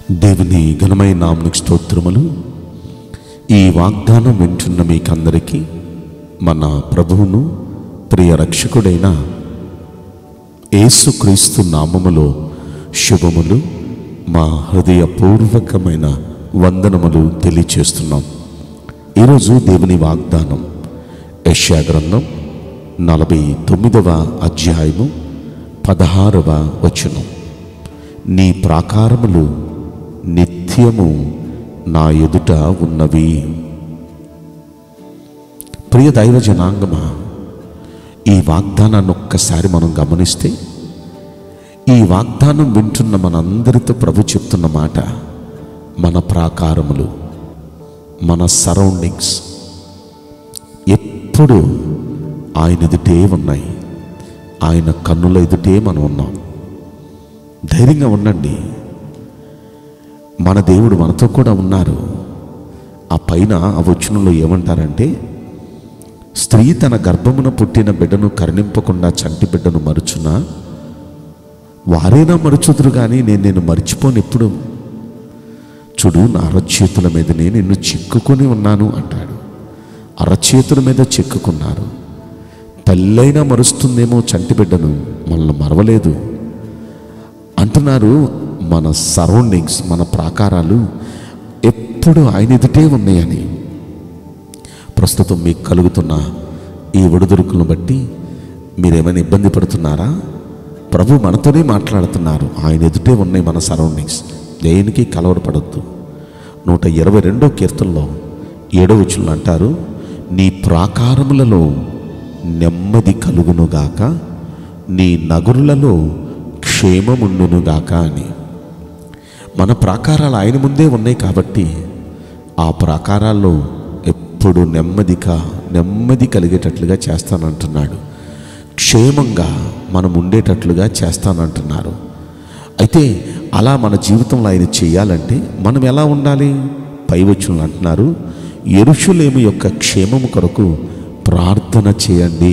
దేవుని ఘనమైన నామనికి స్తోత్రములు ఈ వాగ్దానం వింటున్న మీకందరికీ మన ప్రభువును ప్రియ రక్షకుడైన యేసుక్రీస్తు నామములో శుభములు మా హృదయపూర్వకమైన వందనములు తెలియచేస్తున్నాం ఈరోజు దేవుని వాగ్దానం యెషయా గ్రంథం నలభై తొమ్మిదవ అధ్యాయము పదహారవ వచనం నీ ప్రాకారములు నిత్యము నా ఎదుట ఉన్నవి ప్రియ దైవ జనాంగమా ఈ వాగ్దానాన్ని ఒక్కసారి మనం గమనిస్తే ఈ వాగ్దానం వింటున్న మనందరితో ప్రభు చెప్తున్న మాట మన ప్రాకారములు మన సరౌండింగ్స్ ఎప్పుడు ఆయన ఎదుటే ఉన్నాయి ఆయన కన్నుల ఎదుటే మనం ఉన్నాం ధైర్యంగా ఉండండి మన దేవుడు మనతో కూడా ఉన్నారు ఆ పైన ఆ వచనంలో ఏమంటారంటే స్త్రీ తన గర్భమున పుట్టిన బిడ్డను కరుణింపకుండా చంటి బిడ్డను మరుచునా వారైనా మరుచుదురు కానీ నేను నేను మర్చిపోను ఎప్పుడు చూడు నా అరచేతుల మీదనే నిన్ను చిక్కుకొని ఉన్నాను అంటాడు అరచేతుల మీద చిక్కుకున్నారు తల్లైనా మరుస్తుందేమో చంటి బిడ్డను మనల్ని మరవలేదు అంటున్నారు మన సరౌండింగ్స్ మన ప్రాకారాలు ఎప్పుడు ఆయన ఎదుటే ఉన్నాయని ప్రస్తుతం మీకు కలుగుతున్న ఈ ఒడిదుడుకులను బట్టి మీరేమైనా ఇబ్బంది పడుతున్నారా ప్రభు మనతోనే మాట్లాడుతున్నారు ఆయన ఎదుటే ఉన్నాయి మన సరౌండింగ్స్ దేనికి కలవరపడద్దు నూట ఇరవై రెండో కీర్తనలో ఏడో వచనంలో అంటారు నీ ప్రాకారములలో నెమ్మది కలుగునుగాక నీ నగరులలో క్షేమముండునుగాక అని మన ప్రాకారాలు ఆయన ముందే ఉన్నాయి కాబట్టి ఆ ప్రాకారాల్లో ఎప్పుడు నెమ్మదిగా నెమ్మది కలిగేటట్లుగా చేస్తానంటున్నాడు క్షేమంగా మనం ఉండేటట్లుగా చేస్తానంటున్నారు అయితే అలా మన జీవితంలో ఆయన చేయాలంటే మనం ఎలా ఉండాలి పై వచ్చులు అంటున్నారు ఎరుషులేము యొక్క క్షేమము కొరకు ప్రార్థన చేయండి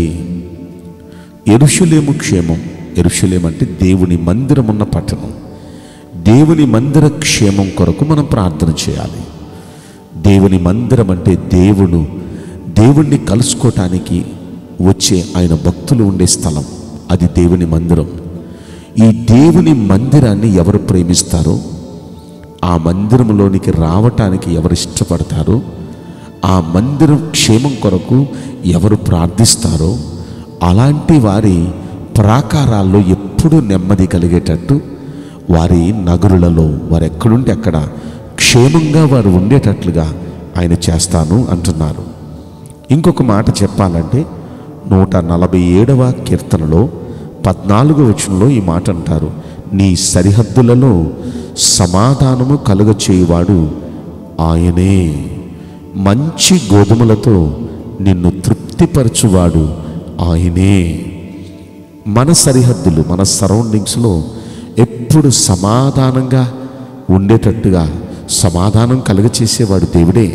ఎరుషులేము క్షేమం ఎరుషులేం అంటే దేవుని మందిరం ఉన్న పట్టణం దేవుని మందిర క్షేమం కొరకు మనం ప్రార్థన చేయాలి దేవుని మందిరం అంటే దేవుడు దేవుణ్ణి కలుసుకోవటానికి వచ్చే ఆయన భక్తులు ఉండే స్థలం అది దేవుని మందిరం ఈ దేవుని మందిరాన్ని ఎవరు ప్రేమిస్తారో ఆ మందిరంలోనికి రావటానికి ఎవరు ఇష్టపడతారో ఆ మందిరం క్షేమం కొరకు ఎవరు ప్రార్థిస్తారో అలాంటి వారి ప్రాకారాల్లో ఎప్పుడూ నెమ్మది కలిగేటట్టు వారి నగరులలో వారు ఎక్కడుంటే అక్కడ క్షేమంగా వారు ఉండేటట్లుగా ఆయన చేస్తాను అంటున్నారు ఇంకొక మాట చెప్పాలంటే నూట నలభై ఏడవ కీర్తనలో పద్నాలుగో వచనంలో ఈ మాట అంటారు నీ సరిహద్దులలో సమాధానము కలుగ చేయువాడు ఆయనే మంచి గోధుమలతో నిన్ను తృప్తిపరచువాడు ఆయనే మన సరిహద్దులు మన సరౌండింగ్స్లో ఎప్పుడు సమాధానంగా ఉండేటట్టుగా సమాధానం కలుగచేసేవాడు దేవుడే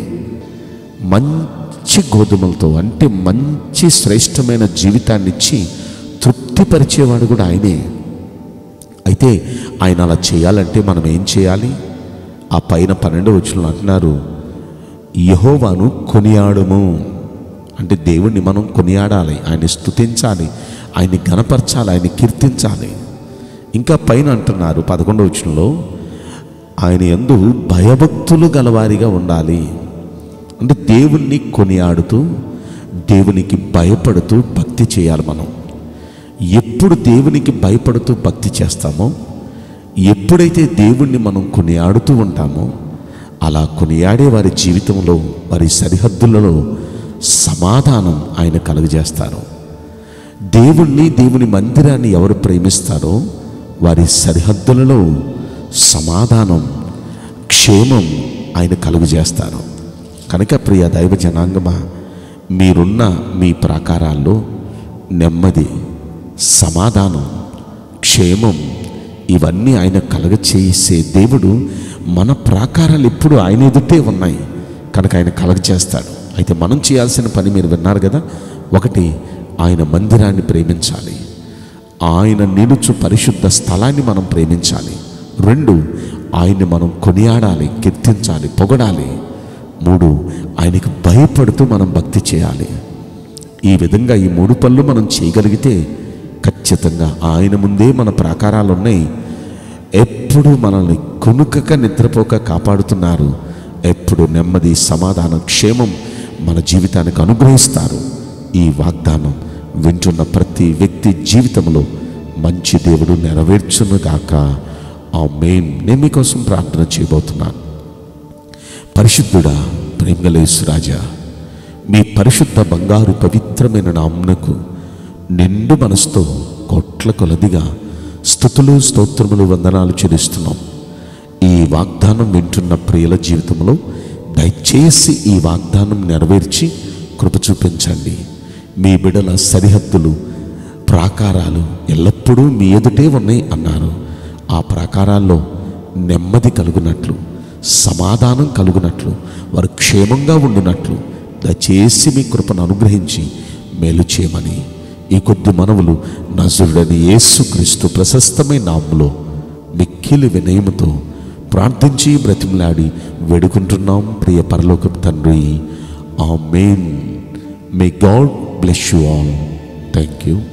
మంచి గోధుమలతో అంటే మంచి శ్రేష్టమైన జీవితాన్ని ఇచ్చి తృప్తిపరిచేవాడు కూడా ఆయనే అయితే ఆయన అలా చేయాలంటే మనం ఏం చేయాలి ఆ పైన పన్నెండు వచ్చిన అంటున్నారు యహోవాను కొనియాడము అంటే దేవుణ్ణి మనం కొనియాడాలి ఆయన్ని స్తుతించాలి ఆయన్ని గణపరచాలి ఆయన్ని కీర్తించాలి ఇంకా పైన అంటున్నారు పదకొండవ వచనంలో ఆయన ఎందు భయభక్తులు గలవారిగా ఉండాలి అంటే దేవుణ్ణి కొనియాడుతూ దేవునికి భయపడుతూ భక్తి చేయాలి మనం ఎప్పుడు దేవునికి భయపడుతూ భక్తి చేస్తామో ఎప్పుడైతే దేవుణ్ణి మనం కొనియాడుతూ ఉంటామో అలా కొనియాడే వారి జీవితంలో వారి సరిహద్దులలో సమాధానం ఆయన కలుగజేస్తారు దేవుణ్ణి దేవుని మందిరాన్ని ఎవరు ప్రేమిస్తారో వారి సరిహద్దులలో సమాధానం క్షేమం ఆయన కలుగజేస్తారు కనుక ప్రియ దైవ జనాంగమా మీరున్న మీ ప్రాకారాల్లో నెమ్మది సమాధానం క్షేమం ఇవన్నీ ఆయన కలగచేసే దేవుడు మన ప్రాకారాలు ఎప్పుడు ఆయన ఎదుటే ఉన్నాయి కనుక ఆయన కలగచేస్తాడు అయితే మనం చేయాల్సిన పని మీరు విన్నారు కదా ఒకటి ఆయన మందిరాన్ని ప్రేమించాలి ఆయన నిలుచు పరిశుద్ధ స్థలాన్ని మనం ప్రేమించాలి రెండు ఆయన్ని మనం కొనియాడాలి కీర్తించాలి పొగడాలి మూడు ఆయనకి భయపడుతూ మనం భక్తి చేయాలి ఈ విధంగా ఈ మూడు పనులు మనం చేయగలిగితే ఖచ్చితంగా ఆయన ముందే మన ప్రాకారాలు ఉన్నాయి ఎప్పుడు మనల్ని కునుకక నిద్రపోక కాపాడుతున్నారు ఎప్పుడు నెమ్మది సమాధానం క్షేమం మన జీవితానికి అనుగ్రహిస్తారు ఈ వాగ్దానం వింటున్న ప్రతి వ్యక్తి జీవితంలో మంచి దేవుడు నెరవేర్చునుగాక ఆ మెయిన్ నేను మీకోసం ప్రార్థన చేయబోతున్నాను పరిశుద్ధుడా ప్రేమలేసు రాజా మీ పరిశుద్ధ బంగారు పవిత్రమైన నామ్నకు నిండు మనసుతో కోట్ల కొలదిగా స్థుతులు స్తోత్రములు వందనాలు చెల్లిస్తున్నాం ఈ వాగ్దానం వింటున్న ప్రియుల జీవితంలో దయచేసి ఈ వాగ్దానం నెరవేర్చి కృప చూపించండి మీ బిడల సరిహద్దులు ప్రాకారాలు ఎల్లప్పుడూ మీ ఎదుటే ఉన్నాయి అన్నారు ఆ ప్రాకారాల్లో నెమ్మది కలుగునట్లు సమాధానం కలుగునట్లు వారు క్షేమంగా ఉండునట్లు దయచేసి మీ కృపను అనుగ్రహించి మేలు చేయమని ఈ కొద్ది మనవులు నజరుడని యేసుక్రీస్తు ప్రశస్తమైన నామములో మిక్కిలి వినయముతో ప్రార్థించి బ్రతిమలాడి వేడుకుంటున్నాం ప్రియ పరలోక తండ్రి amen may God bless you all thank you